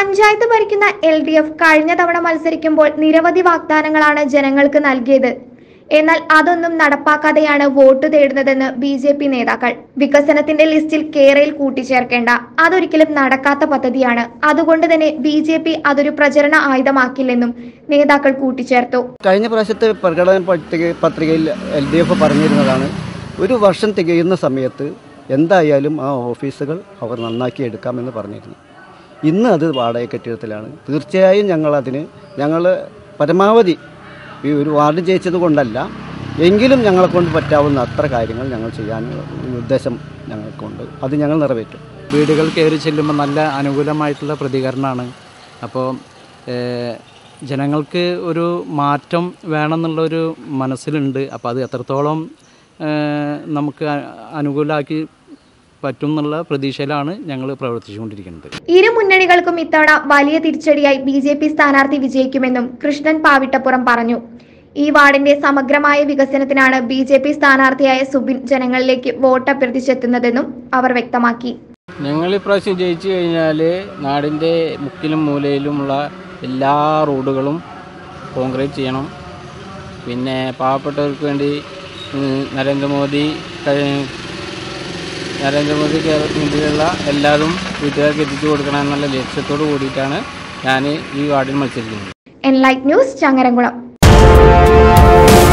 പഞ്ചായത്ത് ഭരിക്കുന്ന L D F കഴിഞ്ഞ തവണ മത്സരിക്കുമ്പോൾ നിരവധി വാഗ്ദാനങ്ങളാണ് ജനങ്ങൾക്ക് നൽകിയത് എന്നാൽ അതൊന്നും നടപ്പാക്കാതെയാണ് വോട്ട് തേടുന്നതെന്ന് ബി ജെ പി നേതാക്കൾ വികസനത്തിന്റെ ലിസ്റ്റിൽ കേരയിൽ കൂട്ടിച്ചേർക്കേണ്ട അതൊരിക്കലും നടക്കാത്ത പദ്ധതിയാണ് അതുകൊണ്ട് തന്നെ ബി ജെ പി അതൊരു പ്രചരണ ആയുധമാക്കില്ലെന്നും നേതാക്കൾ കൂട്ടിച്ചേർത്തു കഴിഞ്ഞ പ്രാവശ്യത്തെ പ്രകടന പട്ടിക പത്രികയിൽ എൽ ഡി എഫ് പറഞ്ഞിരുന്നതാണ് ഒരു വർഷം തികയുന്ന സമയത്ത് എന്തായാലും ആ ഓഫീസുകൾ അവർ നന്നാക്കി എടുക്കാമെന്ന് പറഞ്ഞിരുന്നു ഇന്ന് അത് വാടക കെട്ടിടത്തിലാണ് തീർച്ചയായും ഞങ്ങളതിന് ഞങ്ങൾ പരമാവധി ഈ ഒരു വാർഡ് ജയിച്ചത് കൊണ്ടല്ല എങ്കിലും ഞങ്ങളെ കൊണ്ട് പറ്റാവുന്ന അത്ര കാര്യങ്ങൾ ഞങ്ങൾ ചെയ്യാൻ ഉദ്ദേശം ഞങ്ങൾക്കുണ്ട് അത് ഞങ്ങൾ നിറവേറ്റും വീടുകൾ കയറി ചെല്ലുമ്പോൾ നല്ല അനുകൂലമായിട്ടുള്ള പ്രതികരണമാണ് അപ്പോൾ ജനങ്ങൾക്ക് ഒരു മാറ്റം വേണമെന്നുള്ളൊരു മനസ്സിലുണ്ട് അപ്പോൾ അത് എത്രത്തോളം ഏഹ്, നമുക്ക് അ- അനുകൂലമാക്കി പറ്റും എന്നുള്ള പ്രതീക്ഷയിലാണ് ഞങ്ങൾ പ്രവർത്തിച്ചുകൊണ്ടിരിക്കുന്നത് ഇരു മുന്നണികൾക്കും ഇത്തവണ വലിയ തിരിച്ചടിയായി ബി ജെ പി സ്ഥാനാർത്ഥി വിജയിക്കുമെന്നും കൃഷ്ണൻ പാവിട്ടപ്പുറം പറഞ്ഞു ഈ വാർഡിന്റെ സമഗ്രമായ വികസനത്തിനാണ് ബി ജെ പി സ്ഥാനാർത്ഥിയായ സുബിൻ ജനങ്ങളിലേക്ക് വോട്ട് അഭ്യർത്ഥിച്ചെത്തുന്നതെന്നും അവർ വ്യക്തമാക്കി ഞങ്ങൾ ഇപ്രാവശ്യം ജയിച്ചു കഴിഞ്ഞാൽ നാടിൻ്റെ മുക്കിലും മൂലയിലുമുള്ള എല്ലാ റോഡുകളും കോൺക്രീറ്റ് ചെയ്യണം പിന്നെ പാവപ്പെട്ടവർക്ക് വേണ്ടി ഉം, നരേന്ദ്രമോദി കഴി- നരേന്ദ്രമോദി കേരളത്തിലുള്ള എല്ലാതും വീട്ടുകാർക്ക് എത്തിച്ചു കൊടുക്കണം എന്നുള്ള ലക്ഷ്യത്തോട് കൂടിയിട്ടാണ് ഞാൻ ഈ വാർഡിൽ മത്സരിക്കുന്നത് എൻലൈറ്റ് ന്യൂസ് ചങ്ങരംകുളം